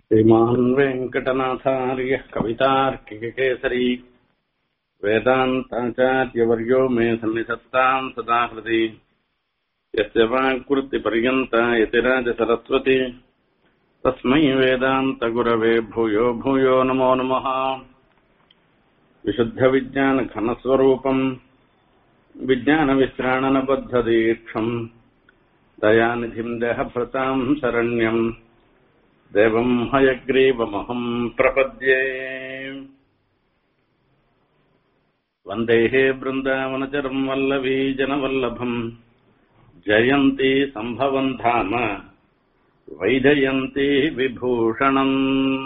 श्रीमान् वेङ्कटनाथार्यः कवितार्किककेसरी वेदान्ताचार्यवर्यो मे सन्निधत्ताम् सदा हृदि यस्य वाक्कृतिपर्यन्ता यतिराजसरस्वती तस्मै वेदान्तगुरवे भूयो भूयो नमो नमः विशुद्धविज्ञानघनस्वरूपम् विज्ञानविश्राणनबद्धदीक्षम् दयानिधिम् देहभृताम् शरण्यम् देवम् हयग्रीवमहम् प्रपद्ये वन्देः बृन्दावनचरम् वल्लवी जनवल्लभम् जयन्ती सम्भवम् धाम வைஜயந்தி விபூஷணம்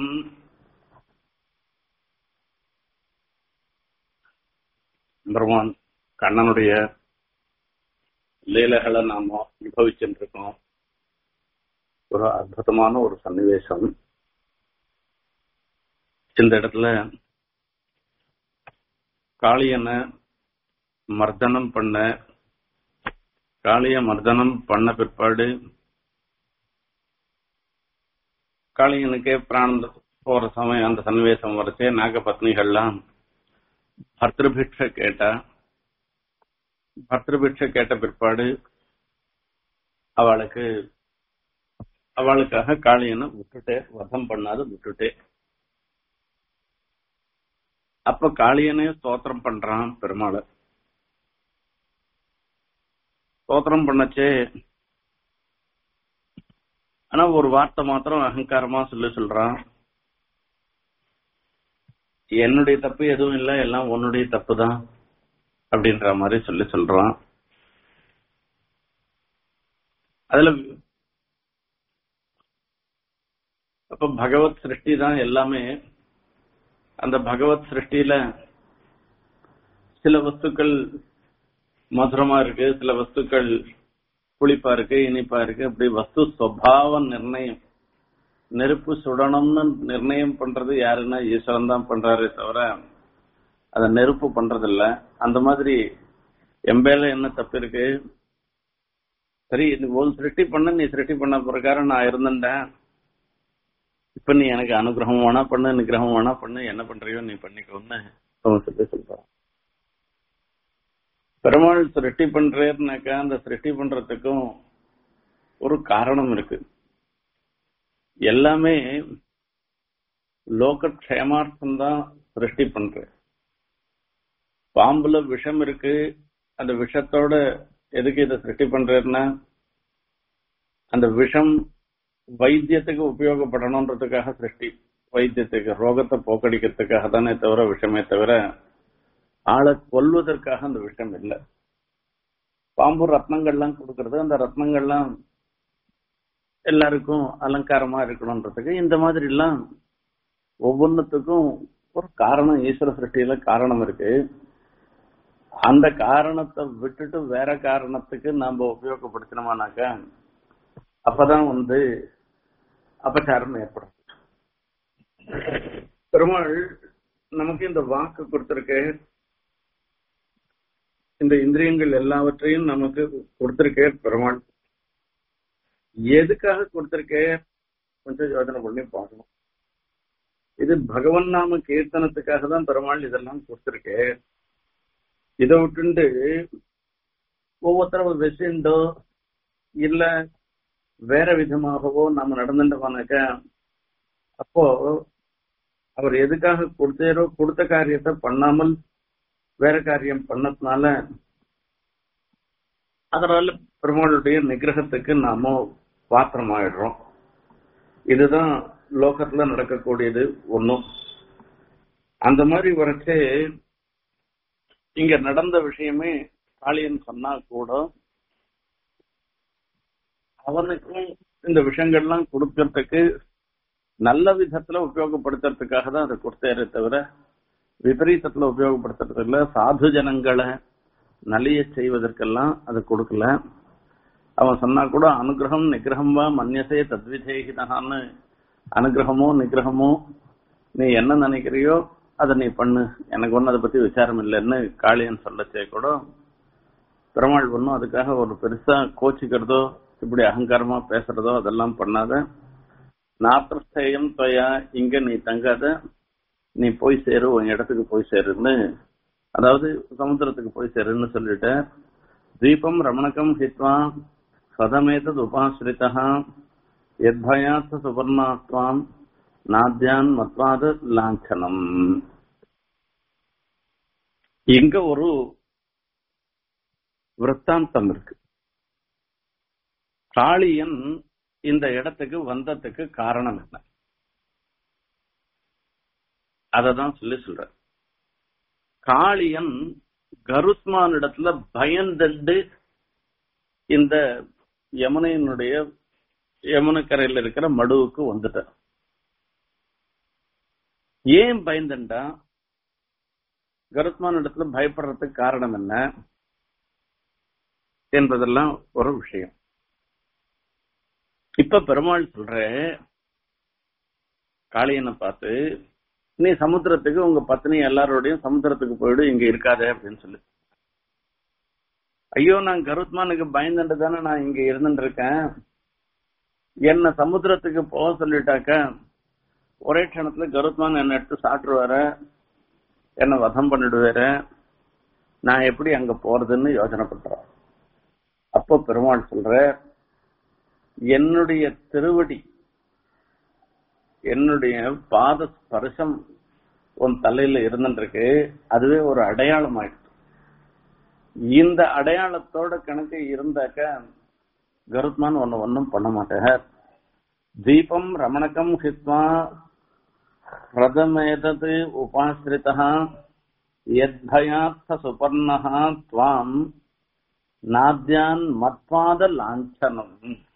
பெருமான் கண்ணனுடைய லீலைகளை நாம அனுபவிச்சுட்டு இருக்கோம் ஒரு அற்புதமான ஒரு சன்னிவேசம் இந்த இடத்துல காளியனை மர்தனம் பண்ண காளிய மர்தனம் பண்ண பிற்பாடு காளியனுக்கே பிராணம் போற சமயம் அந்த சன்னிவேசம் வரைச்சே நாகபத்னிகள்லாம் பர்திருபிட்ச கேட்டா பர்திருபிட்ச கேட்ட பிற்பாடு அவளுக்கு அவளுக்காக காளியனை விட்டுட்டே வதம் பண்ணாத விட்டுட்டே அப்ப காளியனே ஸ்தோத்திரம் பண்றான் பெருமாளை ஸ்தோத்திரம் பண்ணச்சே ஆனா ஒரு வார்த்தை மாத்திரம் அகங்காரமா சொல்லி சொல்றான் என்னுடைய தப்பு எதுவும் இல்லை எல்லாம் உன்னுடைய தப்பு தான் அப்படின்ற மாதிரி சொல்லி சொல்றான் அதுல அப்ப பகவத் சிருஷ்டி தான் எல்லாமே அந்த பகவத் சிருஷ்டியில சில வஸ்துக்கள் மதுரமா இருக்கு சில வஸ்துக்கள் புளிப்பா இருக்கு இனிப்பா இருக்கு அப்படி வஸ்து சுவாவ நிர்ணயம் நெருப்பு சுடணும்னு நிர்ணயம் பண்றது யாருன்னா ஈஸ்வரன் தான் பண்றாரு தவிர அத நெருப்பு பண்றது இல்ல அந்த மாதிரி எம்பேல என்ன தப்பு இருக்கு சரி ஒரு சிருஷ்டி பண்ண நீ சிருஷ்டி பண்ண பிரகாரம் நான் இருந்தேன் இப்ப நீ எனக்கு அனுகிரகம் வேணா பண்ணு நிகிரகம் வேணா பண்ணு என்ன பண்றியோ நீ பண்ணிக்கோன்னு அவன் சொல்லி சொல்றான் பெருமாள் சிருஷ்டி பண்றேன்னாக்கா அந்த சிருஷ்டி பண்றதுக்கும் ஒரு காரணம் இருக்கு எல்லாமே லோகக்ஷேமார்த்தம் தான் சிருஷ்டி பண்ற பாம்புல விஷம் இருக்கு அந்த விஷத்தோட எதுக்கு இதை சிருஷ்டி பண்றேன்னா அந்த விஷம் வைத்தியத்துக்கு உபயோகப்படணுன்றதுக்காக சிருஷ்டி வைத்தியத்துக்கு ரோகத்தை போக்கடிக்கிறதுக்காக தானே தவிர விஷமே தவிர ஆளை கொல்வதற்காக அந்த விஷயம் இல்லை பாம்பு ரத்னங்கள்லாம் கொடுக்கறது அந்த ரத்னங்கள்லாம் எல்லாருக்கும் அலங்காரமா இருக்கணும்ன்றதுக்கு இந்த மாதிரி எல்லாம் ஒவ்வொன்றுத்துக்கும் ஒரு காரணம் ஈஸ்வர சிருஷ்டியில காரணம் இருக்கு அந்த காரணத்தை விட்டுட்டு வேற காரணத்துக்கு நாம உபயோகப்படுத்தினோமானாக்கா அப்பதான் வந்து அபச்சாரம் ஏற்படும் பெருமாள் நமக்கு இந்த வாக்கு கொடுத்திருக்கு இந்த இந்திரியங்கள் எல்லாவற்றையும் நமக்கு கொடுத்திருக்கே பெருமாள் எதுக்காக கொடுத்திருக்கே கொஞ்சம் யோசனை பண்ணி பார்க்கணும் இது பகவன் நாம கீர்த்தனத்துக்காக தான் பெருமாள் இதெல்லாம் கொடுத்திருக்கே இதை விட்டுண்டு ஒவ்வொருத்தரும் வச்சுண்டோ இல்ல வேற விதமாகவோ நம்ம நடந்துட்டோம்னாக்க அப்போ அவர் எதுக்காக கொடுத்தாரோ கொடுத்த காரியத்தை பண்ணாமல் வேற காரியம் பண்ணதுனால அதனால பெருமாளுடைய நிகிரகத்துக்கு நாம பாத்திரமாயிடுறோம் இதுதான் லோகத்துல நடக்கக்கூடியது ஒன்றும் அந்த மாதிரி வரைச்சே இங்க நடந்த விஷயமே காளியன் சொன்னா கூட அவனுக்கும் இந்த விஷயங்கள்லாம் கொடுக்கறதுக்கு நல்ல விதத்துல உபயோகப்படுத்துறதுக்காக தான் அதை கொடுத்தாரே தவிர விபரீதத்துல உபயோகப்படுத்துறது இல்ல சாது ஜனங்களை நலிய செய்வதற்கெல்லாம் அது கொடுக்கல அவன் சொன்னா கூட அனுகிரகம் நிகிரகம் வா மன்யசே தத்விதேகிதான்னு அனுகிரகமோ நிகிரகமோ நீ என்ன நினைக்கிறியோ அதை நீ பண்ணு எனக்கு ஒன்னும் அதை பத்தி விசாரம் இல்லைன்னு காளியன் சொல்லச்சே கூட பெருமாள் ஒன்றும் அதுக்காக ஒரு பெருசா கோச்சிக்கிறதோ இப்படி அகங்காரமா பேசுறதோ அதெல்லாம் பண்ணாத நாத்திரஸ்தேயம் தொயா இங்க நீ தங்காத நீ போய் சேரு உன் இடத்துக்கு போய் சேருன்னு அதாவது சமுத்திரத்துக்கு போய் சேருன்னு சொல்லிட்டு தீபம் ரமணகம் ஹித்வா சதமேதது உபாசிரிதா எத்பயாத்த சுபர்ணாத்வாம் நாத்யான் மத்வாத லாஞ்சனம் இங்க ஒரு விற்த்தாந்தம் இருக்கு காளியன் இந்த இடத்துக்கு வந்ததுக்கு காரணம் என்ன அததான் சொல்லி சொல்ற காளியன் கருத்மான் இடத்துல பயந்தண்டு இந்த யமுனையினுடைய யமுனக்கரையில் இருக்கிற மடுவுக்கு வந்துட்டார் ஏன் பயந்தண்டா கருத்மான் இடத்துல பயப்படுறதுக்கு காரணம் என்ன என்பதெல்லாம் ஒரு விஷயம் இப்ப பெருமாள் சொல்ற காளியனை பார்த்து நீ சமுத்திரத்துக்கு உங்க பத்னி எல்லாரோடையும் சமுத்திரத்துக்கு போயிடு இங்க இருக்காத அப்படின்னு சொல்லி ஐயோ நான் கருத்மானுக்கு பயந்துட்டு தானே நான் இங்க இருந்துட்டு இருக்கேன் என்ன சமுத்திரத்துக்கு போக சொல்லிட்டாக்க ஒரே க்ஷணத்துல கருத்மான் என்ன எடுத்து சாப்பிட்டுருவார என்ன வதம் பண்ணிடுவார நான் எப்படி அங்க போறதுன்னு யோசனை பண்றேன் அப்போ பெருமாள் சொல்ற என்னுடைய திருவடி என்னுடைய பாத ஸ்பர்சம் உன் தலையில இருந்துருக்கு அதுவே ஒரு அடையாளம் ஆயிடுச்சு இந்த அடையாளத்தோட கணக்கு இருந்தாக்க கருத்மான் ஒன்னு ஒன்னும் பண்ண மாட்டார் தீபம் ரமணகம் ஹித்வா ரதமேதது உபாசிரிதா யத்பயார்த்த சுபர்ணஹா துவாம் நாத்யான் மத்வாத லாஞ்சனம்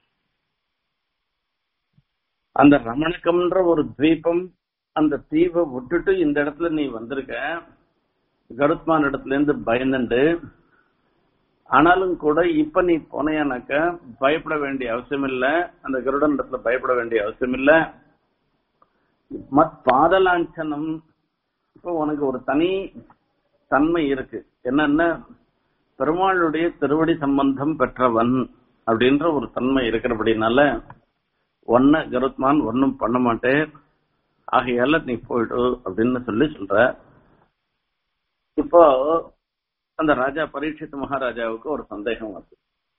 அந்த ரமணக்கம்ன்ற ஒரு தீபம் அந்த தீவை விட்டுட்டு இந்த இடத்துல நீ வந்திருக்க கருத்மான் இடத்துல இருந்து பயந்துண்டு ஆனாலும் கூட இப்ப நீ போனையானாக்க பயப்பட வேண்டிய அவசியம் இல்ல அந்த கருடன் இடத்துல பயப்பட வேண்டிய அவசியம் இல்ல மத் பாதலாஞ்சனம் இப்ப உனக்கு ஒரு தனி தன்மை இருக்கு என்னன்னா பெருமாளுடைய திருவடி சம்பந்தம் பெற்றவன் அப்படின்ற ஒரு தன்மை இருக்கிறபடினால ஒன்ன கருத்மான் ஒன்னும் பண்ண மாட்டேன் ஆகையால நீ போயிடு அப்படின்னு சொல்லி சொல்ற இப்போ அந்த ராஜா பரீட்சித் மகாராஜாவுக்கு ஒரு சந்தேகம் வருது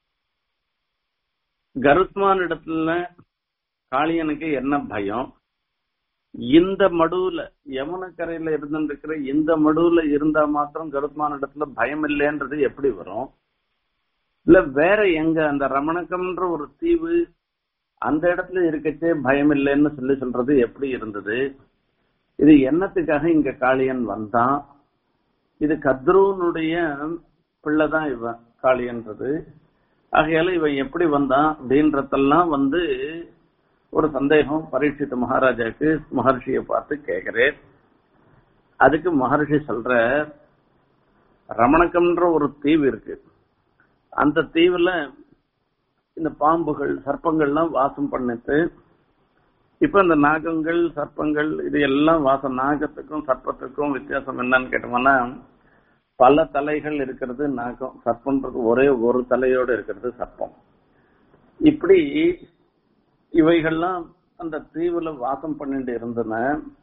கருத்மான் இடத்துல காளியனுக்கு என்ன பயம் இந்த மடுவுல யமுனக்கரையில இருந்துருக்கிற இந்த மடுவுல இருந்தா மாத்திரம் கருத்மான் இடத்துல பயம் இல்லைன்றது எப்படி வரும் இல்ல வேற எங்க அந்த ரமணக்கம்ன்ற ஒரு தீவு அந்த இடத்துல இருக்கச்சே பயம் இல்லைன்னு சொல்லி சொல்றது எப்படி இருந்தது இது என்னத்துக்காக இங்க காளியன் வந்தான் இது கத்ருவனுடைய பிள்ளைதான் இவன் காளியன்றது ஆகையால இவன் எப்படி வந்தான் அப்படின்றதெல்லாம் வந்து ஒரு சந்தேகம் பரீட்சித்த மகாராஜாக்கு மகர்ஷியை பார்த்து கேட்கிறேன் அதுக்கு மகர்ஷி சொல்ற ரமணக்கம்ன்ற ஒரு தீவு இருக்கு அந்த தீவுல இந்த பாம்புகள் சர்ப்பங்கள்லாம் வாசம் பண்ணிட்டு இப்ப இந்த நாகங்கள் சர்ப்பங்கள் இது எல்லாம் வாசம் நாகத்துக்கும் சர்ப்பத்துக்கும் வித்தியாசம் என்னன்னு கேட்டோம்னா பல தலைகள் இருக்கிறது நாகம் சர்ப்பன்றது ஒரே ஒரு தலையோட இருக்கிறது சர்ப்பம் இப்படி இவைகள்லாம் அந்த தீவுல வாசம் பண்ணிட்டு இருந்தன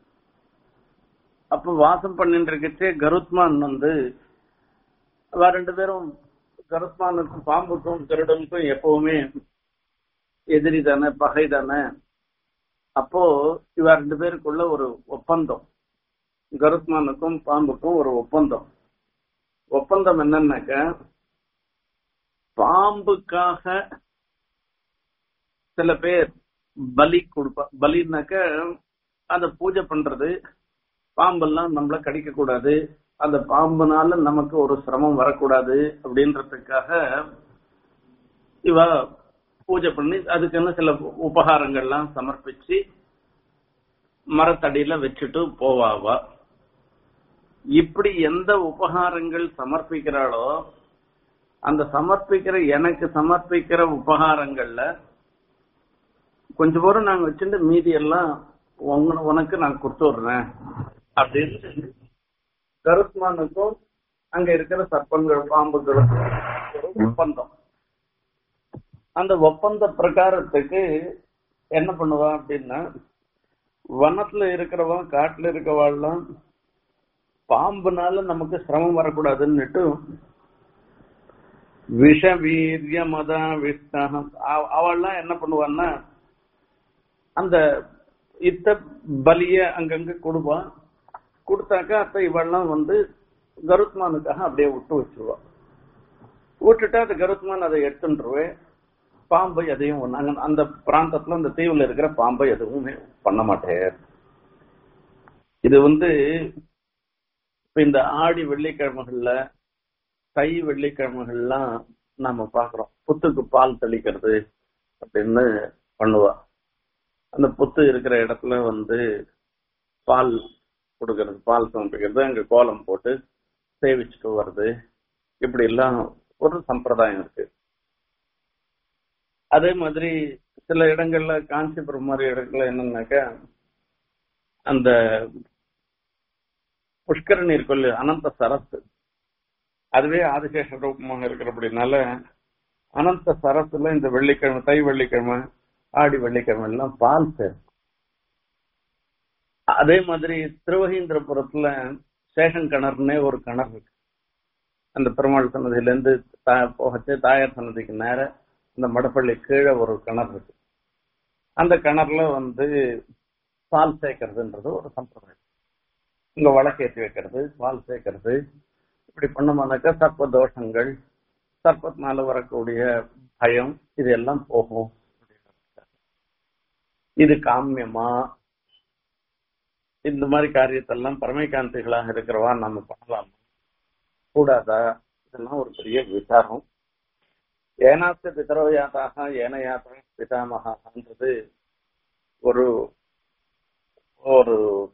அப்ப வாசம் பண்ணிட்டு இருக்கச்சே கருத்மான் வந்து அவ ரெண்டு பேரும் கருத்மானுக்கும் பாம்புக்கும் திருடனுக்கும் எப்பவுமே எதிரி தானே பகை தானே அப்போ இவ ரெண்டு பேருக்குள்ள ஒரு ஒப்பந்தம் கருத்மானுக்கும் பாம்புக்கும் ஒரு ஒப்பந்தம் ஒப்பந்தம் என்னன்னாக்க பாம்புக்காக சில பேர் பலி கொடுப்பா பலினாக்க அந்த பூஜை பண்றது பாம்பெல்லாம் நம்மள கடிக்க கூடாது அந்த பாம்புனால நமக்கு ஒரு சிரமம் வரக்கூடாது அப்படின்றதுக்காக இவ பூஜை பண்ணி அதுக்குன்னு சில உபகாரங்கள்லாம் சமர்ப்பிச்சு மரத்தடியில வச்சுட்டு போவாவா இப்படி எந்த உபகாரங்கள் சமர்ப்பிக்கிறாளோ அந்த சமர்ப்பிக்கிற எனக்கு சமர்ப்பிக்கிற உபகாரங்கள்ல கொஞ்சம் பேரும் நாங்க வச்சுட்டு மீதி எல்லாம் உங்க- உனக்கு நான் கொடுத்து விடுறேன் அப்படின்னு கருத்மானுக்கும் அங்க இருக்கிற சர்ப்பங்கள் பாம்புகளுக்கும் ஒரு ஒப்பந்தம் அந்த ஒப்பந்த பிரகாரத்துக்கு என்ன பண்ணுவா அப்படின்னா வனத்துல இருக்கிறவா காட்டுல இருக்கவாள்லாம் பாம்புனால நமக்கு சிரமம் வரக்கூடாதுன்னுட்டு விஷ வீரிய மத விஷ்ணகம் அவள்லாம் என்ன பண்ணுவான்னா அந்த இத்த பலிய அங்கங்க கொடுப்பா கொடுத்தாக்கா அப்ப இவெல்லாம் வந்து கருத்மானுக்காக அப்படியே விட்டு வச்சிருவா விட்டுட்டு அந்த கருத்மான் அதை எடுத்துருவேன் பாம்பை எதையும் ஒண்ணு- அங்க அந்த பிராந்தத்துல அந்த தீவுல இருக்கிற பாம்பை எதுவுமே பண்ண மாட்டேன் இது வந்து இப்ப இந்த ஆடி வெள்ளிக்கிழமைகள்ல தை வெள்ளிக்கிழமைகள்லாம் நாம பாக்குறோம் புத்துக்கு பால் தெளிக்கிறது அப்படின்னு பண்ணுவா அந்த புத்து இருக்கிற இடத்துல வந்து பால் கொடுக்கறது பால் சமர்ப்பிக்கிறது அங்க கோலம் போட்டு சேவிச்சுட்டு வர்றது இப்படி எல்லாம் ஒரு சம்பிரதாயம் இருக்கு அதே மாதிரி சில இடங்கள்ல காஞ்சிபுரம் மாதிரி இடங்கள்ல என்னன்னாக்கா அந்த புஷ்கரணி இருக்கும் இல்லையா, அனந்த சரஸ் அதுவே ஆதிசேஷ ரூபமாக இருக்கிறபடினால அனந்த சரஸ்ல இந்த வெள்ளிக்கிழமை தை வெள்ளிக்கிழமை ஆடி வெள்ளிக்கிழமை எல்லாம் பால் சேரும் அதே மாதிரி திருவகீந்திரபுரத்துல சேஷன் கிணறுனே ஒரு கிணறு இருக்கு அந்த பெருமாள் சன்னதியில இருந்து தா- போகச்சு தாயார் சன்னதிக்கு நேர இந்த மடப்பள்ளி கீழே ஒரு கிணறு இருக்கு அந்த கிணறுல வந்து பால் சேர்க்கறதுன்றது ஒரு சம்பிரதாயம் இங்க வழக்கேற்றி வைக்கிறது பால் சேர்க்கறது இப்படி பண்ணோம்னாக்கா சர்ப்ப தோஷங்கள் சர்ப்பத்தினால வரக்கூடிய பயம் இது எல்லாம் போகும் இது காமியமா இந்த மாதிரி காரியத்தெல்லாம் பரமைகாந்திகளாக இருக்கிறவா நம்ம பண்ணலாம் கூடாதா இதெல்லாம் ஒரு பெரிய விசாரம் ஏனாத்த பிதரோ யாத்தாக ஏன யாத்திரை பிதாமகான்றது ஒரு ஒரு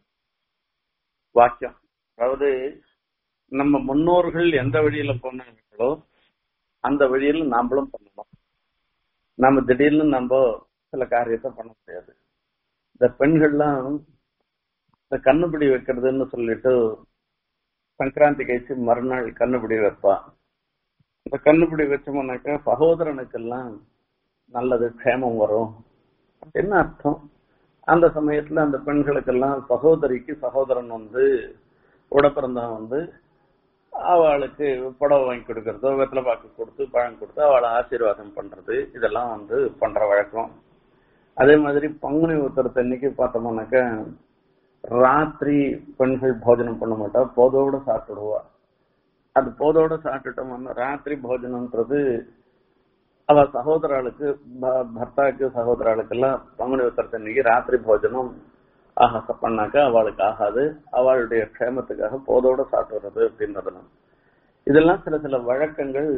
வாக்கியம் அதாவது நம்ம முன்னோர்கள் எந்த வழியில போனாங்களோ அந்த வழியில நாமளும் பண்ணணும் நம்ம திடீர்னு நம்ம சில காரியத்தை பண்ண முடியாது இந்த பெண்கள்லாம் இந்த கண்ணுபிடி வைக்கிறதுன்னு சொல்லிட்டு சங்கராந்தி கழிச்சு மறுநாள் கண்ணுபிடி வைப்பா இந்த கண்ணுபிடி வச்சோம்னாக்கா சகோதரனுக்கெல்லாம் நல்லது க்ஷேமம் வரும் என்ன அர்த்தம் அந்த சமயத்துல அந்த பெண்களுக்கெல்லாம் சகோதரிக்கு சகோதரன் வந்து உடப்பிறந்தவன் வந்து அவளுக்கு புடவை வாங்கி கொடுக்கறதோ வெத்தலை பாக்கு கொடுத்து பழம் கொடுத்து அவளை ஆசீர்வாதம் பண்றது இதெல்லாம் வந்து பண்ற வழக்கம் அதே மாதிரி பங்குனி உத்தரத்து அன்னைக்கு பார்த்தோம்னாக்கா ராத்திரி பெண்கள் போஜனம் பண்ண மாட்டா போதோட சாப்பிடுவா அது போதோட சாப்பிட்டுட்டோம்னா ராத்திரி போஜனம்ன்றது அவ சகோதராளுக்கு ப- பர்த்தாக்கு சகோதராளுக்கெல்லாம் பங்குனி உத்தரத்து அன்னைக்கு ராத்திரி போஜனம் ஆஹா பண்ணாக்கா அவளுக்கு ஆகாது அவளுடைய க்ஷேமத்துக்காக போதோட சாப்பிடுறது அப்படின்றதுலாம் இதெல்லாம் சில சில வழக்கங்கள்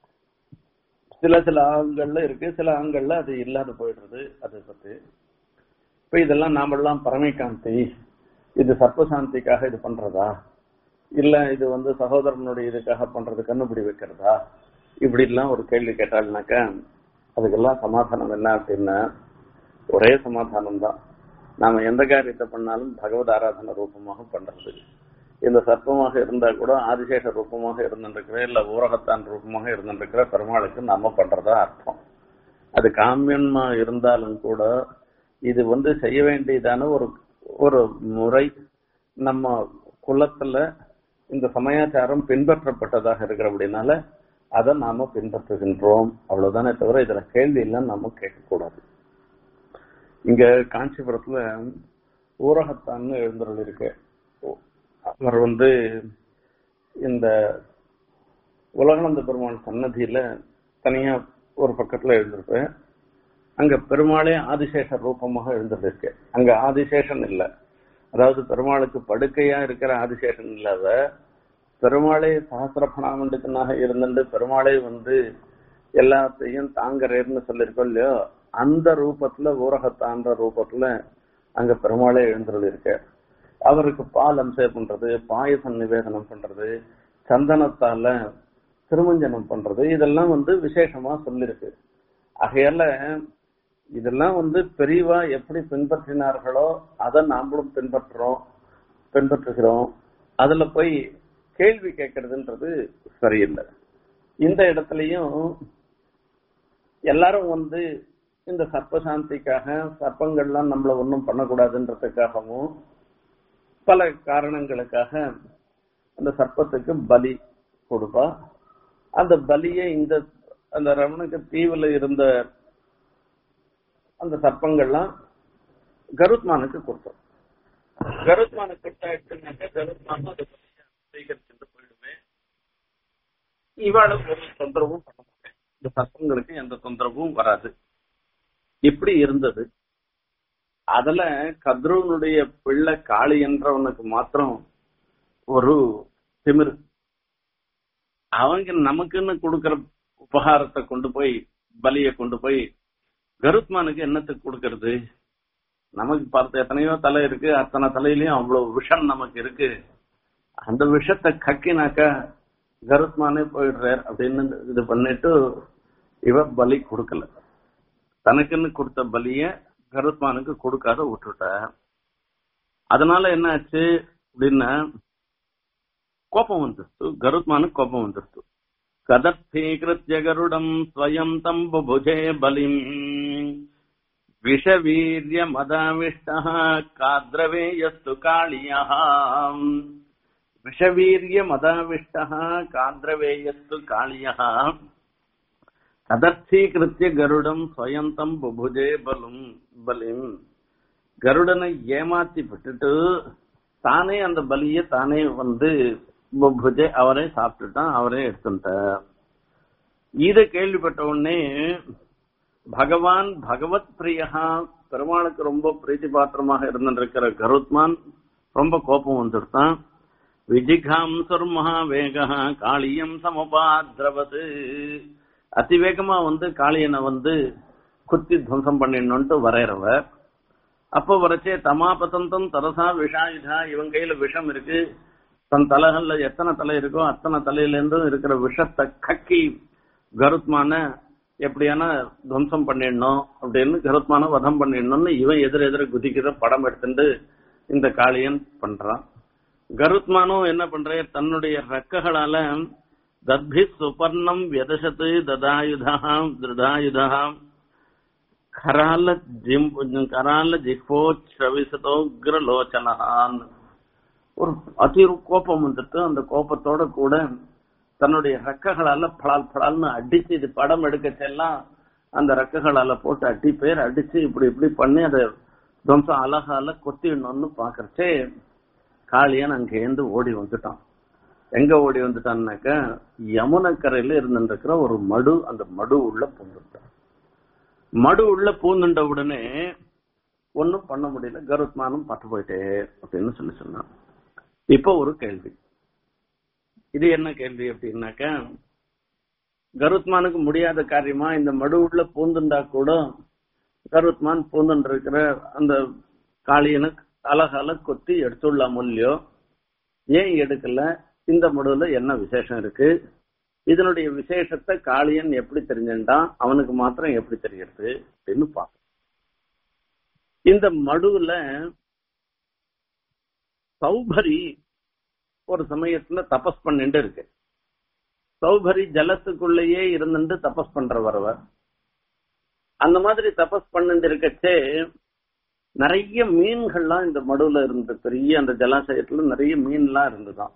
சில சில ஆண்கள்ல இருக்கு சில ஆண்கள்ல அது இல்லாத போயிடுறது அதை பத்தி இப்ப இதெல்லாம் நாமெல்லாம் பரமைகாந்தி இது சர்ப்பசாந்திக்காக இது பண்றதா இல்ல இது வந்து சகோதரனுடைய இதுக்காக பண்றது கண்ணுபிடி வைக்கிறதா இப்படி எல்லாம் ஒரு கேள்வி கேட்டாள்னாக்கா அதுக்கெல்லாம் சமாதானம் என்ன அப்படின்னா ஒரே சமாதானம் தான் நாம எந்த காரியத்தை பண்ணாலும் பகவத் ஆராதன ரூபமாக பண்றது இந்த சர்ப்பமாக இருந்தா கூட ஆதிசேஷ ரூபமாக இருந்திருக்கிற இல்ல ஊரகத்தான் ரூபமாக இருந்திருக்கிற பெருமாளுக்கு நாம பண்றதா அர்த்தம் அது காமியமா இருந்தாலும் கூட இது வந்து செய்ய வேண்டியதான ஒரு ஒரு முறை நம்ம குலத்துல இந்த சமயாச்சாரம் பின்பற்றப்பட்டதாக இருக்கிறபடினால அதை நாம பின்பற்றுகின்றோம் அவ்வளவுதானே தவிர இதுல கேள்வி எல்லாம் நாம கேட்கக்கூடாது இங்க காஞ்சிபுரத்துல ஊரகத்தான்னு எழுந்தருள் இருக்கு அவர் வந்து இந்த உலகளந்த பெருமாள் சன்னதியில தனியா ஒரு பக்கத்துல எழுந்திருப்பேன் அங்க பெருமாளே ஆதிசேஷ ரூபமாக எழுந்திருக்கு அங்க ஆதிசேஷன் இல்ல அதாவது பெருமாளுக்கு படுக்கையா இருக்கிற ஆதிசேஷன் இல்லாத பெருமாளே சகசிர பணாமண்டத்தினாக இருந்துட்டு பெருமாளே வந்து எல்லாத்தையும் தாங்கறேன்னு சொல்லியிருக்கோம் இல்லையோ அந்த ரூபத்துல ஊரகத்தான்ற ரூபத்துல அங்க பெருமாளே எழுந்துள்ள இருக்க அவருக்கு பால் அம்சம் பண்றது பாயசம் நிவேதனம் பண்றது சந்தனத்தால திருமஞ்சனம் பண்றது இதெல்லாம் வந்து விசேஷமா சொல்லிருக்கு ஆகையால இதெல்லாம் வந்து பெரியவா எப்படி பின்பற்றினார்களோ அதை நாமளும் பின்பற்றுறோம் பின்பற்றுகிறோம் அதுல போய் கேள்வி கேட்கறதுன்றது சரியில்லை இந்த இடத்துலயும் எல்லாரும் வந்து இந்த சர்ப்பசாந்திக்காக சர்ப்பங்கள்லாம் நம்மள ஒன்றும் பண்ணக்கூடாதுன்றதுக்காகவும் பல காரணங்களுக்காக அந்த சர்ப்பத்துக்கு பலி கொடுப்பா அந்த பலியை இந்த அந்த ரமணுக்கு தீவுல இருந்த அந்த சர்ப்பங்கள்லாம் கருத்மானுக்கு கொடுத்தோம் கருத்மானுக்கு கொடுத்தாச்சுனாக்க கருத்மானும் அதை சீகரிச்சுட்டு போயிடுவேன் இவாளும் ஒரு தொந்தரவும் பண்ண மாட்டேன் இந்த சர்ப்பங்களுக்கு எந்த தொந்தரவும் வராது இப்படி இருந்தது அதுல கத்ருவனுடைய பிள்ளை காளி என்றவனுக்கு மாத்திரம் ஒரு திமிரு அவங்க நமக்குன்னு கொடுக்கிற உபகாரத்தை கொண்டு போய் பலியை கொண்டு போய் கருத்மானுக்கு என்னத்துக்கு கொடுக்கறது நமக்கு பார்த்த எத்தனையோ தலை இருக்கு அத்தனை தலையிலயும் அவ்வளவு விஷம் நமக்கு இருக்கு அந்த விஷத்தை கக்கினாக்கா கருத்மானே போயிடுறார் அப்படின்னு இது பண்ணிட்டு இவ பலி கொடுக்கல தனக்குன்னு கொடுத்த பலிய கருத்மானுக்கு கொடுக்காத விட்டுட்ட அதனால என்ன ஆச்சு அப்படின்னா கோபம் வந்துருச்சு கருத்மானுக்கு கோபம் வந்துருச்சு கதர்த்தீகிருத்திய கருடம் ஸ்வயம் தம் புபுஜே பலிம் விஷவீரிய மதாவிஷ்ட காத்ரவேயஸ்து காளியா விஷவீரிய மதாவிஷ்ட காத்ரவேயஸ்து காளியா கதர்த்தீகிருத்திய கருடம் ஸ்வயம் தம் புபுஜே பலும் பலிம் கருடனை ஏமாத்தி விட்டுட்டு தானே அந்த பலிய தானே வந்து புஜே அவரே சாப்பிட்டுட்டான் அவரே எடுத்துட்டார் இத கேள்விப்பட்ட உடனே பகவான் பகவத் பிரியகா பெருமாளுக்கு ரொம்ப பிரீத்தி பாத்திரமாக இருந்திருக்கிற கருத்மான் ரொம்ப கோபம் வந்துடுத்தான் விஜிகாம் சுர்மஹா வேகா காளியம் சமபாத்ரவது அதிவேகமா வந்து காளியனை வந்து குத்தி துவம்சம் பண்ணிடணும்ட்டு வரையறவர் அப்போ வரைச்சே தமாபதந்தம் தரசா விஷாயுதா இவன் கையில விஷம் இருக்கு தன் தலைகள்ல எத்தனை தலை இருக்கோ அத்தனை தலையில இருந்தும் இருக்கிற விஷத்தை கக்கி கருத்மான எப்படியான துவம்சம் பண்ணிடணும் அப்படின்னு கருத்மான வதம் பண்ணிடணும்னு இவன் எதிர எதிர குதிக்கிற படம் எடுத்துட்டு இந்த காளியன் பண்றான் கருத்மானும் என்ன பண்ற தன்னுடைய ரெக்கைகளால தத்பி சுபர்ணம் வியதசத்து ததாயுதா திருதாயுதா கரால ஜிம் கரால ஜிஹ்வோச்ரவிசதோக்ரலோச்சனஹான் ஒரு அதி கோபம் வந்துட்டு அந்த கோபத்தோட கூட தன்னுடைய ரெக்கைகளால பலால் பலால்னு அடிச்சு இது படம் எடுக்கச்செல்லாம் அந்த ரெக்கைகளால போட்டு அடி பேர் அடிச்சு இப்படி இப்படி பண்ணி அதை துவம்சம் அழகால கொத்திடணும்னு பாக்குறச்சே காளியன் அங்கேருந்து ஓடி வந்துட்டான் எங்க ஓடி வந்துட்டான்னாக்க யமுனக்கரையில இருந்துருக்கிற ஒரு மடு அந்த மடு உள்ள பூந்துட்டான் மடு உள்ள பூந்துட்ட உடனே ஒன்னும் பண்ண முடியல கருத்மானும் பட்டு போயிட்டே அப்படின்னு சொல்லி சொன்னான் இப்போ ஒரு கேள்வி இது என்ன கேள்வி அப்படின்னாக்க கருத்மானுக்கு முடியாத காரியமா இந்த மடு உள்ள பூந்துண்டா கூட கருத்மான் பூந்துட்டு இருக்கிற அந்த காளியனுக்கு அழகால கொத்தி எடுத்துடலாம் இல்லையோ ஏன் எடுக்கல இந்த மடுவுல என்ன விசேஷம் இருக்கு இதனுடைய விசேஷத்தை காளியன் எப்படி தெரிஞ்சுட்டான் அவனுக்கு மாத்திரம் எப்படி தெரிகிறது அப்படின்னு பார்ப்போம் இந்த மடுவுல சௌபரி ஒரு சமயத்துல தபஸ் பண்ணிட்டு இருக்கு சௌபரி ஜலத்துக்குள்ளேயே இருந்துட்டு தபஸ் பண்றவர் அந்த மாதிரி தபஸ் பண்ணிட்டு இருக்கச்சே நிறைய மீன்கள்லாம் இந்த மடுவுல இருந்தது பெரிய அந்த ஜலாசயத்துல நிறைய மீன்லாம் இருந்துதான்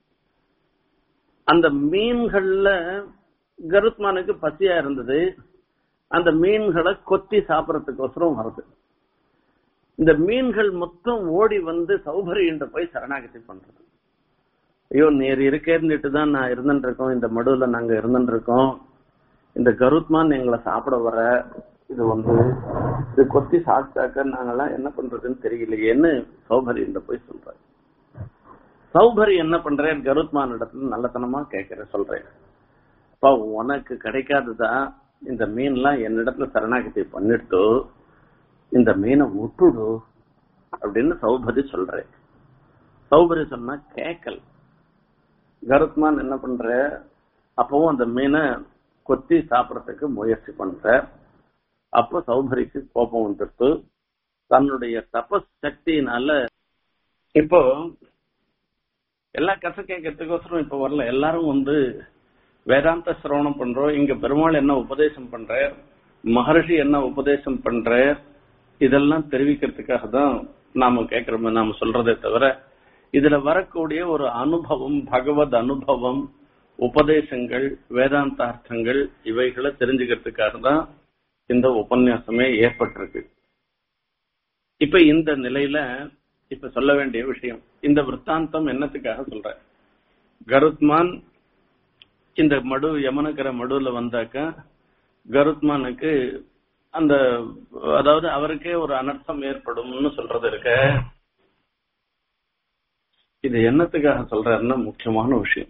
அந்த மீன்கள்ல கருத்மானுக்கு பசியா இருந்தது அந்த மீன்களை கொத்தி சாப்பிடறதுக்கோசரம் வருது இந்த மீன்கள் மொத்தம் ஓடி வந்து சௌபரி என்று போய் சரணாகதி பண்றது ஐயோ நேர் இருக்கேன்னுட்டு தான் நான் இருந்துட்டு இருக்கோம் இந்த மடுவுல நாங்க இருந்துட்டு இருக்கோம் இந்த கருத்மான் எங்களை சாப்பிட வர இது வந்து இது கொத்தி சாப்பிட்டாக்க நாங்கெல்லாம் என்ன பண்றதுன்னு தெரியலையேன்னு சௌபரி என்று போய் சொல்றாரு சௌபரி என்ன பண்றேன் கருத்மான் இடத்துல நல்லத்தனமா கேட்கிற சொல்றேன் அப்பா உனக்கு கிடைக்காததா இந்த மீன்லாம் என்னிடத்துல சரணாகதி பண்ணிட்டு இந்த மீனை விட்டுடு அப்படின்னு சௌபரி சொல்றேன் சௌபரி சொன்னா கேக்கல் கருத்மான் என்ன பண்ற அப்பவும் அந்த மீனை கொத்தி சாப்பிடறதுக்கு முயற்சி பண்ற அப்போ சௌபரிக்கு கோபம் வந்துட்டு தன்னுடைய தபஸ் சக்தியினால இப்போ எல்லா கச கேட்கறதுக்கோசரம் இப்ப வரல எல்லாரும் வந்து வேதாந்த சிரவணம் பண்றோம் இங்க பெருமாள் என்ன உபதேசம் பண்ற மகர்ஷி என்ன உபதேசம் பண்ற இதெல்லாம் தெரிவிக்கிறதுக்காக தான் நாம கேட்கிறோம் நாம சொல்றதே தவிர இதுல வரக்கூடிய ஒரு அனுபவம் பகவத் அனுபவம் உபதேசங்கள் வேதாந்தார்த்தங்கள் இவைகளை தெரிஞ்சுக்கிறதுக்காக தான் இந்த உபன்யாசமே ஏற்பட்டிருக்கு இப்ப இந்த நிலையில இப்ப சொல்ல வேண்டிய விஷயம் இந்த விற்த்தாந்தம் என்னத்துக்காக சொல்ற கருத்மான் இந்த மடு யமனுக்கிற மடுல வந்தாக்க கருத்மானுக்கு அந்த அதாவது அவருக்கே ஒரு அனர்த்தம் ஏற்படும்னு சொல்றது இருக்க இது என்னத்துக்காக சொல்றாருன்னா முக்கியமான விஷயம்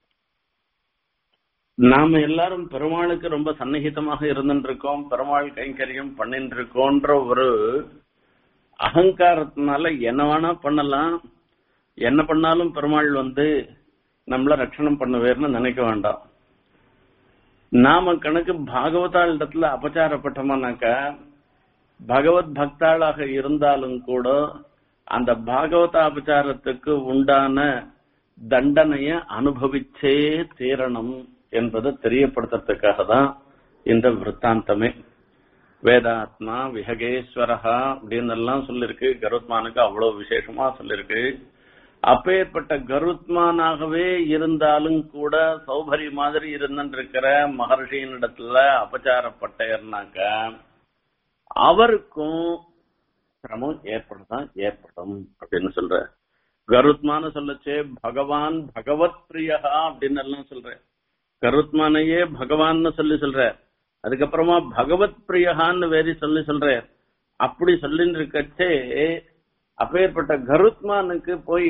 நாம எல்லாரும் பெருமாளுக்கு ரொம்ப சந்நிகிதமாக இருந்துட்டு இருக்கோம் பெருமாள் கைங்கரியம் பண்ணிட்டு இருக்கோன்ற ஒரு அகங்காரத்தினால என்ன வேணா பண்ணலாம் என்ன பண்ணாலும் பெருமாள் வந்து நம்மள ரட்சணம் பண்ணுவேர்னு நினைக்க வேண்டாம் நாம கணக்கு பாகவதாள் இடத்துல அபச்சாரப்பட்டோம்னாக்கா பகவத் பக்தாளாக இருந்தாலும் கூட அந்த பாகவத அபச்சாரத்துக்கு உண்டான தண்டனைய அனுபவிச்சே தீரணும் என்பதை தெரியப்படுத்துறதுக்காக தான் இந்த விற்த்தாந்தமே வேதாத்மா விஹகேஸ்வரஹா அப்படின்னு எல்லாம் சொல்லிருக்கு கருத்மானுக்கு அவ்வளவு விசேஷமா சொல்லிருக்கு அப்பேற்பட்ட கருத்மானாகவே இருந்தாலும் கூட சௌபரி மாதிரி இருந்துருக்கிற மகர்ஷியின் இடத்துல அபச்சாரப்பட்டேர்னாக்க அவருக்கும் சிரமம் ஏற்படுதான் ஏற்படும் அப்படின்னு சொல்ற கருத்மான சொல்லச்சே பகவான் பகவத் பிரியா அப்படின்னு எல்லாம் சொல்ற கருத்மானையே பகவான்னு சொல்லி சொல்ற அதுக்கப்புறமா பகவத் பிரியகான்னு வேறி சொல்லி சொல்ற அப்படி சொல்லின்னு இருக்கச்சே அப்பேற்பட்ட கருத்மானுக்கு போய்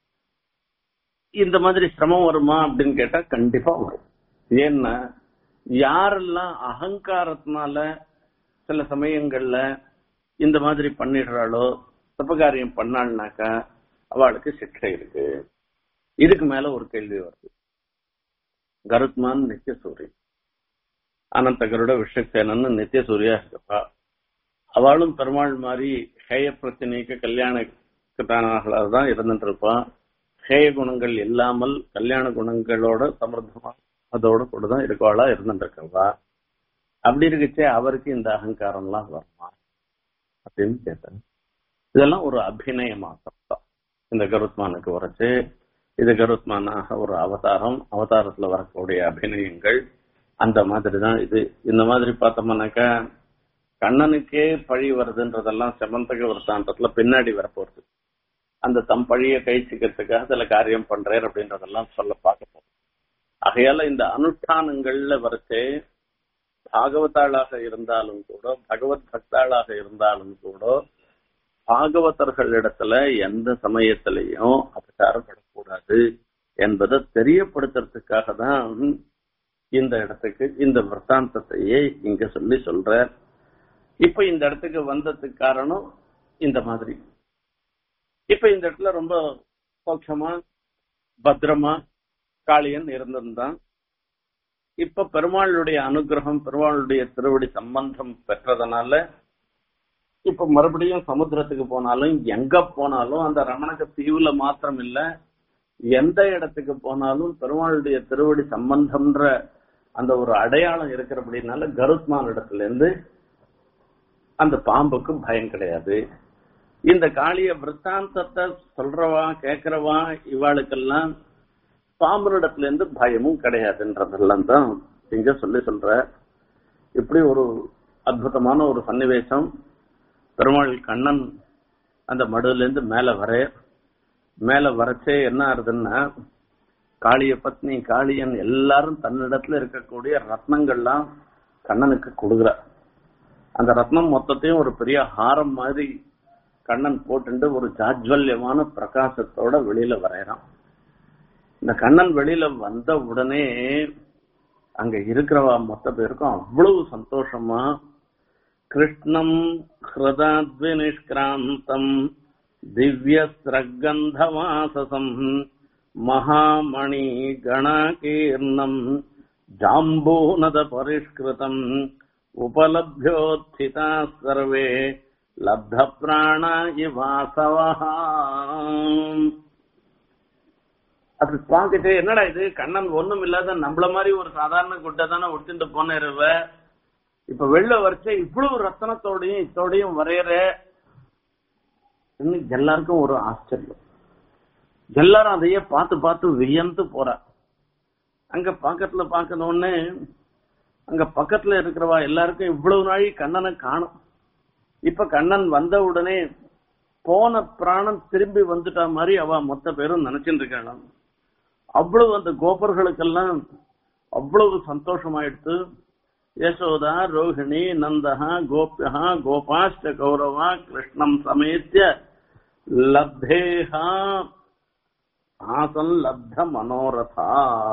இந்த மாதிரி சிரமம் வருமா அப்படின்னு கேட்டா கண்டிப்பா வரும் ஏன்னா யாரெல்லாம் அகங்காரத்தினால சில சமயங்கள்ல இந்த மாதிரி பண்ணிடுறாளோ தப்பகாரியம் பண்ணாள்னாக்கா அவளுக்கு சிக்ஷை இருக்கு இதுக்கு மேல ஒரு கேள்வி வருது கருத்மான் நித்திய சூரியன் அனந்தகரோட விஷக்சேனன்னு நித்திய சூரியா இருக்கப்பா அவளும் பெருமாள் மாதிரி ஹேய பிரச்சனைக்கு கல்யாண தான் இருந்துட்டு இருப்பான் ஹேய குணங்கள் இல்லாமல் கல்யாண குணங்களோட சமர்த்தமா அதோட கூட தான் இருக்கவாளா இருந்துட்டு இருக்கவா அப்படி இருக்குச்சே அவருக்கு இந்த அகங்காரம்லாம் வருமா அப்படின்னு கேட்டேன் இதெல்லாம் ஒரு அபிநயமாக தான் இந்த கருத்மானுக்கு வரச்சு இது கருத்மானாக ஒரு அவதாரம் அவதாரத்துல வரக்கூடிய அபிநயங்கள் அந்த மாதிரி தான் இது இந்த மாதிரி பார்த்தோம்னாக்கா கண்ணனுக்கே பழி வருதுன்றதெல்லாம் செமந்தக விரத்தாந்தத்துல பின்னாடி வரப்போறது அந்த தம் பழிய கழிச்சுக்கிறதுக்காக சில காரியம் பண்றேன் அப்படின்றதெல்லாம் சொல்ல பார்க்க போறோம் ஆகையால இந்த அனுஷ்டானங்கள்ல வரைச்சே பாகவதாளாக இருந்தாலும் கூட பகவத் பக்தாளாக இருந்தாலும் கூட பாகவதர்களிடத்துல எந்த சமயத்திலையும் அபச்சாரப்படக்கூடாது என்பதை தெரியப்படுத்துறதுக்காக தான் இந்த இடத்துக்கு இந்த விற்த்தாந்தத்தையே இங்க சொல்லி சொல்ற இப்ப இந்த இடத்துக்கு வந்ததுக்கு காரணம் இந்த மாதிரி இப்ப இந்த இடத்துல ரொம்ப சௌக்கியமா பத்திரமா காளியன் இருந்திருந்தான் இப்ப பெருமாளுடைய அனுகிரகம் பெருமாளுடைய திருவடி சம்பந்தம் பெற்றதுனால இப்ப மறுபடியும் சமுத்திரத்துக்கு போனாலும் எங்க போனாலும் அந்த ரமணக தீவுல மாத்திரம் இல்ல எந்த இடத்துக்கு போனாலும் பெருமாளுடைய திருவடி சம்பந்தம்ன்ற அந்த ஒரு அடையாளம் இருக்கிறபடினால கருத்மான் இடத்துல இருந்து அந்த பாம்புக்கு பயம் கிடையாது இந்த காளிய விற்த்தாந்தத்தை சொல்றவா கேக்குறவா இவாளுக்கெல்லாம் பாம்பனிடத்துல இருந்து பயமும் கிடையாதுன்றதெல்லாம் தான் இங்க சொல்லி சொல்ற இப்படி ஒரு அற்புதமான ஒரு சன்னிவேசம் பெருமாள் கண்ணன் அந்த மடுல இருந்து மேல வர மேல வரச்சே என்ன ஆகுதுன்னா காளிய பத்னி காளியன் எல்லாரும் தன்னிடத்துல இருக்கக்கூடிய ரத்னங்கள்லாம் கண்ணனுக்கு கொடுக்குற அந்த ரத்னம் மொத்தத்தையும் ஒரு பெரிய ஹாரம் மாதிரி கண்ணன் போட்டுட்டு ஒரு ஜாஜ்வல்யமான பிரகாசத்தோட வெளியில வரையறான் இந்த கண்ணன் வெளியில வந்த உடனே அங்க இருக்கிறவா மொத்த பேருக்கும் அவ்வளவு சந்தோஷமா கிருஷ்ணம் ஹிருதாத்வி நிஷ்கிராந்தம் திவ்ய ஸ்ரகந்தவாசசம் மகாமணி கணகீர்ணம் ஜாம்பூனத பரிஷ்கிருதம் உபலப்யோத்திதா சர்வே லப்த பிராண இவாசவா அது பார்த்துட்டு என்னடா இது கண்ணன் ஒண்ணும் இல்லாத நம்மள மாதிரி ஒரு சாதாரண குட்டை தானே உடுத்துட்டு போன இருவ இப்ப வெள்ள வரைச்ச இவ்வளவு ரத்தனத்தோடையும் இத்தோடையும் வரையற இன்னும் எல்லாருக்கும் ஒரு ஆச்சரியம் எல்லாரும் அதையே பார்த்து பார்த்து வியந்து போறா அங்க பக்கத்துல பார்க்கற உடனே அங்க பக்கத்துல இருக்கிறவா எல்லாருக்கும் இவ்வளவு நாழி கண்ணனை காணும் இப்ப கண்ணன் வந்த உடனே போன பிராணம் திரும்பி வந்துட்டா மாதிரி அவ மொத்த பேரும் நினைச்சிட்டு இருக்காங்க அவ்வளவு அந்த கோபர்களுக்கெல்லாம் அவ்வளவு சந்தோஷமாயிடுத்து யசோதா ரோஹிணி நந்தா கோபியா கோபாஷ்ட கௌரவா கிருஷ்ணம் சமேத்திய லப்தேஹா ஆசன் லப்த மனோரதா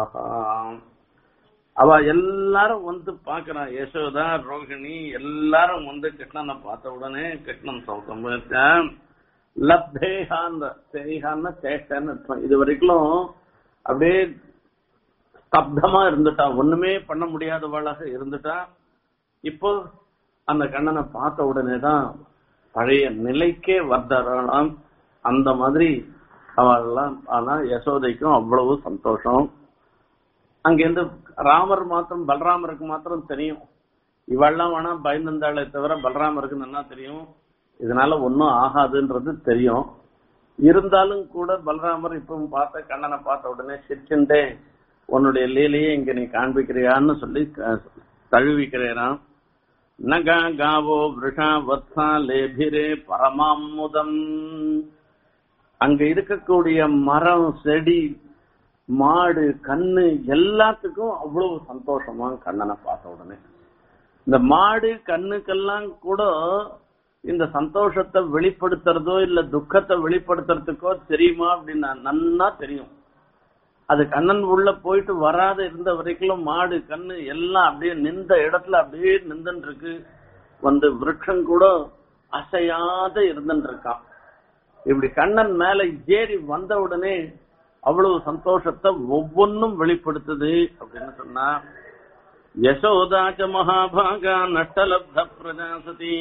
அவ எல்லாரும் வந்து பாக்குறா யசோதா ரோஹிணி எல்லாரும் வந்து கிருஷ்ணனை பார்த்த உடனே கிருஷ்ணன் சௌத்தம் லப்தேஹா அந்த சேகான்னு சேஷ்டன்னு அர்த்தம் இது வரைக்கும் அப்படியே ஸ்தப்தமா இருந்துட்டா ஒண்ணுமே பண்ண முடியாதவளாக இருந்துட்டா இப்போ அந்த கண்ணனை பார்த்த உடனே தான் பழைய நிலைக்கே வர்றாளாம் அந்த மாதிரி அவெல்லாம் ஆனா யசோதைக்கும் அவ்வளவு சந்தோஷம் அங்கிருந்து ராமர் மாத்திரம் பலராமருக்கு மாத்திரம் தெரியும் இவெல்லாம் வேணா பயந்திருந்தாளே தவிர பலராமருக்கு நல்லா தெரியும் இதனால ஒன்னும் ஆகாதுன்றது தெரியும் இருந்தாலும் கூட பலராமர் இப்பவும் பார்த்த கண்ணனை பார்த்த உடனே சிரிச்சுண்டே உன்னுடைய லீலையே இங்க நீ காண்பிக்கிறியான்னு சொல்லி க- தழுவிக்கிறேராம் நகா காவோ விருஷா வத்சா லேபிரே பரமாமுதம் அங்க இருக்கக்கூடிய மரம் செடி மாடு கண்ணு எல்லாத்துக்கும் அவ்வளவு சந்தோஷமா கண்ணனை பார்த்த உடனே இந்த மாடு கண்ணுக்கெல்லாம் கூட இந்த சந்தோஷத்தை வெளிப்படுத்துறதோ இல்ல துக்கத்தை வெளிப்படுத்துறதுக்கோ தெரியுமா அப்படின்னு நன்னா தெரியும் அது கண்ணன் உள்ள போயிட்டு வராத இருந்த வரைக்கும் மாடு கண்ணு எல்லாம் அப்படியே நின்ற இடத்துல அப்படியே நின்றுட்டு இருக்கு வந்து விருட்சம் கூட அசையாத இருந்துட்டு இருக்கான் இப்படி கண்ணன் மேல ஏறி வந்த உடனே அவ்வளவு சந்தோஷத்தை ஒவ்வொன்னும் வெளிப்படுத்துது அப்படின்னு சொன்னா யசோதாச்ச மகாபாகா நஷ்டலப்த பிரஜாசதி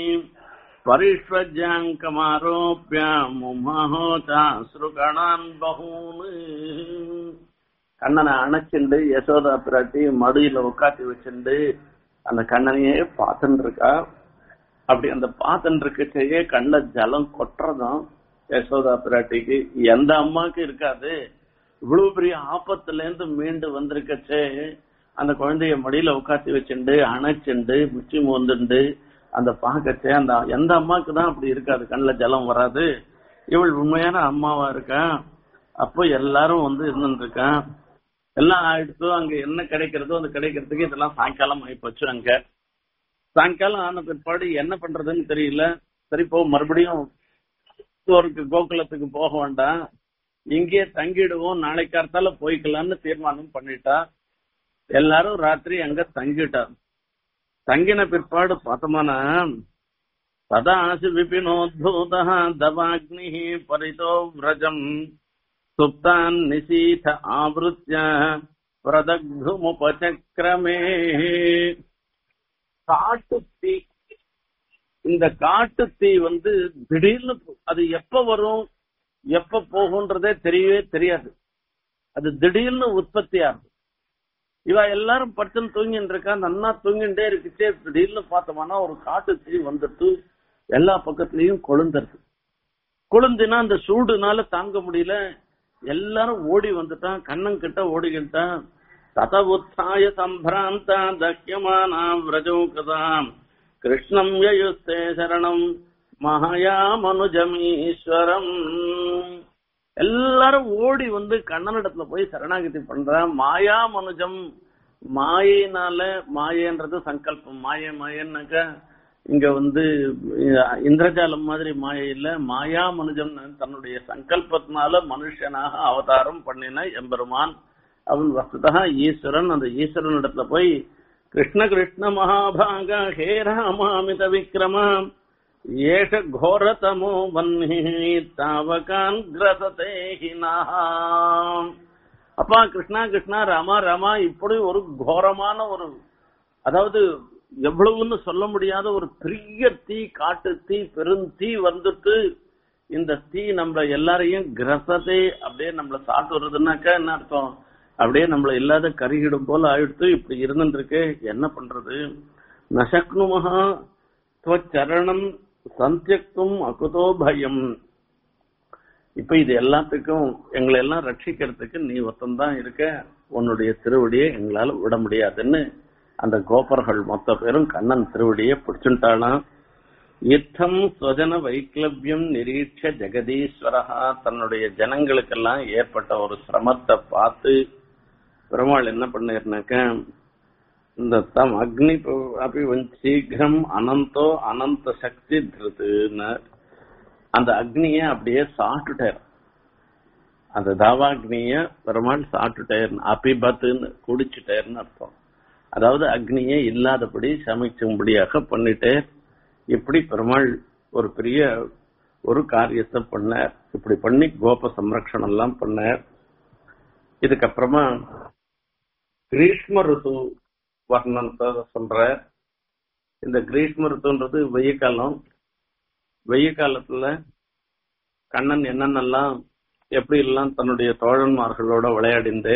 பரிஷ்வஜாங்கமாரோப்பியாம் முமஹோச்சாஸ்ருகணான் பகூன் கண்ணனை அணைச்சுண்டு யசோதா பிராட்டி மடியில உட்காத்தி வச்சுண்டு அந்த கண்ணனையே பார்த்துட்டு இருக்கா அப்படி அந்த பார்த்துட்டு இருக்கச்சேயே கண்ட ஜலம் கொட்டுறதும் யசோதா பிராட்டிக்கு எந்த அம்மாக்கு இருக்காது இவ்வளவு பெரிய ஆபத்துல இருந்து மீண்டு வந்திருக்கச்சே அந்த குழந்தைய மடியில உட்காத்தி வச்சுண்டு அணைச்சுண்டு முச்சி மோந்துண்டு அந்த பாக்கச்சே அந்த எந்த அம்மாக்கு தான் அப்படி இருக்காது கண்ணுல ஜலம் வராது இவள் உண்மையான அம்மாவா இருக்கா அப்போ எல்லாரும் வந்து இருந்துட்டு இருக்கா எல்லாம் ஆயிடுச்சோ அங்க என்ன கிடைக்கிறதோ அது கிடைக்கிறதுக்கு இதெல்லாம் சாயங்காலம் ஆயிப்போச்சு அங்க சாயங்காலம் ஆன பிற்பாடு என்ன பண்றதுன்னு தெரியல சரி போ மறுபடியும் ஊருக்கு கோகுலத்துக்கு போக வேண்டாம் இங்கேயே தங்கிடுவோம் நாளைக்கு கார்த்தால போய்க்கலாம்னு தீர்மானம் பண்ணிட்டா எல்லாரும் ராத்திரி அங்க தங்கிட்டா தங்கின பிற்பாடு பார்த்தோம்னா சதாசி விபினோத்பூத தவாக்னி பரிதோ விரஜம் சுப்தான் நிசீத ஆவருத்திய பிரதக்துமுபசக்கிரமே காட்டு தீ இந்த காட்டு தீ வந்து திடீர்னு அது எப்ப வரும் எப்ப போகுன்றதே தெரியவே தெரியாது அது திடீர்னு உற்பத்தி ஆகுது இவ எல்லாரும் படுத்துன்னு தூங்கிட்டு இருக்கா நன்னா தூங்கிட்டே இருக்குச்சே திடீர்னு பார்த்தோம்னா ஒரு காட்டு தீ வந்துட்டு எல்லா பக்கத்துலயும் கொழுந்துருது கொழுந்துனா அந்த சூடுனால தாங்க முடியல எல்லாரும் ஓடி வந்துட்டான் கண்ணன் கிட்ட ஓடிக்கிட்டான் தத உத்தாய சம்பிராந்தா தக்கியமானா விரஜோகதாம் கிருஷ்ணம் யயுஸ்தே சரணம் மகாயா மனுஜமீஸ்வரம் எல்லாரும் ஓடி வந்து கண்ணனிடத்துல போய் சரணாகதி பண்றான் மாயா மனுஜம் மாயினால மாயன்றது சங்கல்பம் மாய மாயன்னாக்க இங்க வந்து அஹ், இந்திரஜாலம் மாதிரி மாயை இல்ல மாயா மனுஜம் தன்னுடைய சங்கல்பத்தினால மனுஷனாக அவதாரம் பண்ணின எம்பெருமான் அவன் வஸ்துதா ஈஸ்வரன் அந்த ஈஸ்வரன் இடத்துல போய் கிருஷ்ண கிருஷ்ண மகாபாக ஹே ராமாமித விக்ரமா ஏஷ கோரதமோ வன்னி தாவகான் கிரசதே ஹினாம் அப்பா கிருஷ்ணா கிருஷ்ணா ராமா ராமா இப்படி ஒரு கோரமான ஒரு அதாவது எவ்வளவுன்னு சொல்ல முடியாத ஒரு பெரிய தீ காட்டு தீ பெருந்தீ வந்துட்டு இந்த தீ நம்ம எல்லாரையும் கிரசதே அப்படியே நம்மள சாப்பிட்டு வருதுன்னாக்கா என்ன அர்த்தம் அப்படியே நம்மள இல்லாத கருகிடும் போல ஆயிடுத்து இப்படி இருந்துருக்கு என்ன பண்றது நசக்னுமஹ துவச்சரணம் சந்தியக்தும் அகுதோ பயம் இப்ப இது எல்லாத்துக்கும் எங்களை எல்லாம் ரட்சிக்கிறதுக்கு நீ ஒத்தந்தான் இருக்க உன்னுடைய திருவடியை எங்களால விட முடியாதுன்னு அந்த கோபர்கள் மொத்த பேரும் கண்ணன் திருவடியை பிடிச்சுட்டானா யுத்தம் ஸ்வஜன வைக்லவ்யம் நிரீட்ச ஜெகதீஸ்வரஹா தன்னுடைய ஜனங்களுக்கெல்லாம் ஏற்பட்ட ஒரு சிரமத்தை பார்த்து பெருமாள் என்ன பண்ணிருனாக்க இந்த தம் அக்னி அப்படி சீக்கிரம் அனந்தோ அனந்த சக்தி திருத்துன்னு அந்த அக்னிய அப்படியே சாப்பிட்டுட்டார் அந்த தாவாக்னிய பெருமாள் சாப்பிட்டுட்டார் அபிபத்துன்னு குடிச்சுட்டார்னு அர்த்தம் அதாவது அக்னியே இல்லாதபடி சமைக்கும்படியாக பண்ணிட்டே இப்படி பெருமாள் ஒரு பெரிய ஒரு காரியத்தை பண்ணார் இப்படி பண்ணி கோப சம்ரக்ஷணம் எல்லாம் பண்ணார் இதுக்கப்புறமா கிரீஷ்ம ருத்து வர்ணனத்தை சொல்ற இந்த கிரீஷ்ம ருத்துன்றது வெய்ய காலம் வெய்ய காலத்துல கண்ணன் என்னென்னலாம் எப்படி எல்லாம் தன்னுடைய தோழன்மார்களோட விளையாடிந்து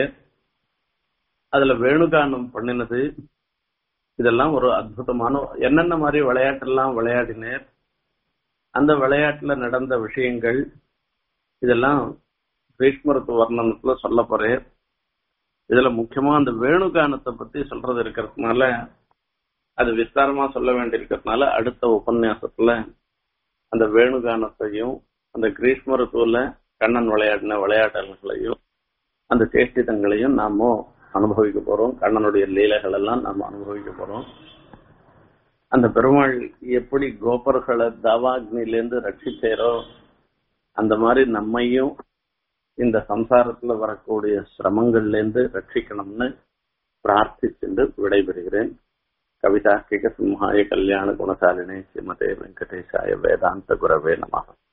அதுல வேணுகானம் பண்ணினது இதெல்லாம் ஒரு அற்புதமான என்னென்ன மாதிரி விளையாட்டெல்லாம் விளையாடினேர் அந்த விளையாட்டுல நடந்த விஷயங்கள் இதெல்லாம் பீஷ்மரத்து வர்ணனத்துல சொல்ல போறேன் இதுல முக்கியமா அந்த வேணுகானத்தை பத்தி சொல்றது இருக்கிறதுனால அது விஸ்தாரமா சொல்ல வேண்டியிருக்கிறதுனால அடுத்த உபன்யாசத்துல அந்த வேணுகானத்தையும் அந்த கிரீஷ்ம ருத்துவல கண்ணன் விளையாடின விளையாட்டல்களையும் அந்த சேஷ்டிதங்களையும் நாம அனுபவிக்க போறோம் கண்ணனுடைய லீலைகள் எல்லாம் நாம் அனுபவிக்க போறோம் அந்த பெருமாள் எப்படி கோபர்களை தவாக்னிலேருந்து ரட்சிச்சேரோ அந்த மாதிரி நம்மையும் இந்த சம்சாரத்துல வரக்கூடிய சிரமங்கள்ல இருந்து ரட்சிக்கணும்னு பிரார்த்திச்சுட்டு விடைபெறுகிறேன் கவிதார்க்கிக சிம்ஹாய கல்யாண குணசாலினே ஸ்ரீமதே வெங்கடேஷாய வேதாந்த குரவே நமக